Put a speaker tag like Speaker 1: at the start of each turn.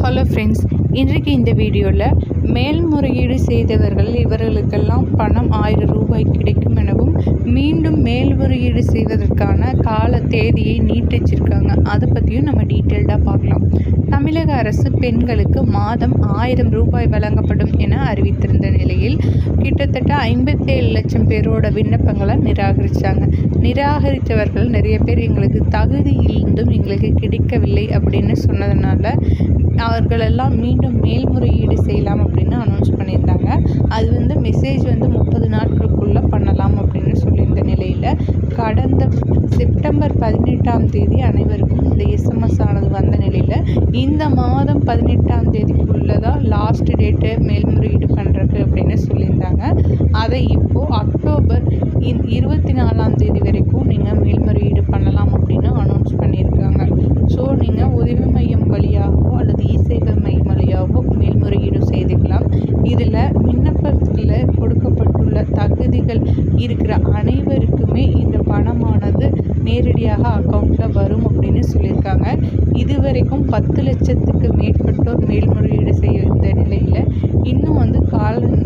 Speaker 1: hello friends இன்றைக்கு இந்த வீடியோவில் மேல்முறையீடு செய்தவர்கள் இவர்களுக்கெல்லாம் பணம் ஆயிரம் ரூபாய் கிடைக்கும் எனவும் மீண்டும் மேல்முறையீடு செய்வதற்கான கால தேதியை நீட்டிச்சிருக்காங்க அதை பற்றியும் நம்ம டீட்டெயில்டாக பார்க்கலாம் தமிழக அரசு பெண்களுக்கு மாதம் ஆயிரம் ரூபாய் வழங்கப்படும் என அறிவித்திருந்த நிலையில் கிட்டத்தட்ட ஐம்பத்தேழு லட்சம் பேரோட விண்ணப்பங்களை நிராகரித்தாங்க நிராகரித்தவர்கள் நிறைய பேர் எங்களுக்கு தகுதி இருந்தும் எங்களுக்கு கிடைக்கவில்லை அப்படின்னு சொன்னதுனால அவர்களெல்லாம் மீண்டும் மேல்முறையீடு செய்யலாம் அப்படின்னு அனௌன்ஸ் பண்ணியிருந்தாங்க அது வந்து மெசேஜ் வந்து முப்பது நாட்களுக்குள்ளே பண்ணலாம் அப்படின்னு சொல்லியிருந்த நிலையில் கடந்த செப்டம்பர் பதினெட்டாம் தேதி அனைவருக்கும் இந்த எஸ்எம்எஸ் ஆனது வந்த நிலையில் இந்த மாதம் பதினெட்டாம் தேதிக்குள்ளே தான் லாஸ்ட் டேட்டு மேல்முறையீடு பண்ணுறது அப்படின்னு சொல்லியிருந்தாங்க அதை இப்போது அக்டோபர் இந் இருபத்தி நாலாம் தேதி வரைக்கும் நீங்கள் மேல்முறையீடு பண்ணலாம் அப்படின்னு அனௌன்ஸ் பண்ணியிருக்காங்க ஸோ நீங்கள் உதவி மையம் வழியாகவோ அல்லது இ சேவை மையம் வழியாகவோ மேல்முறையீடு செய்துக்கலாம் இதில் விண்ணப்பத்தில் கொடுக்கப்பட்டுள்ள தகுதிகள் இருக்கிற அனைவருக்குமே இந்த பணமானது நேரடியாக அக்கௌண்ட்டில் வரும் அப்படின்னு சொல்லியிருக்காங்க இதுவரைக்கும் பத்து லட்சத்துக்கு மேற்பட்டோர் மேல்முறையீடு செய்ய இந்த நிலையில் இன்னும் வந்து கால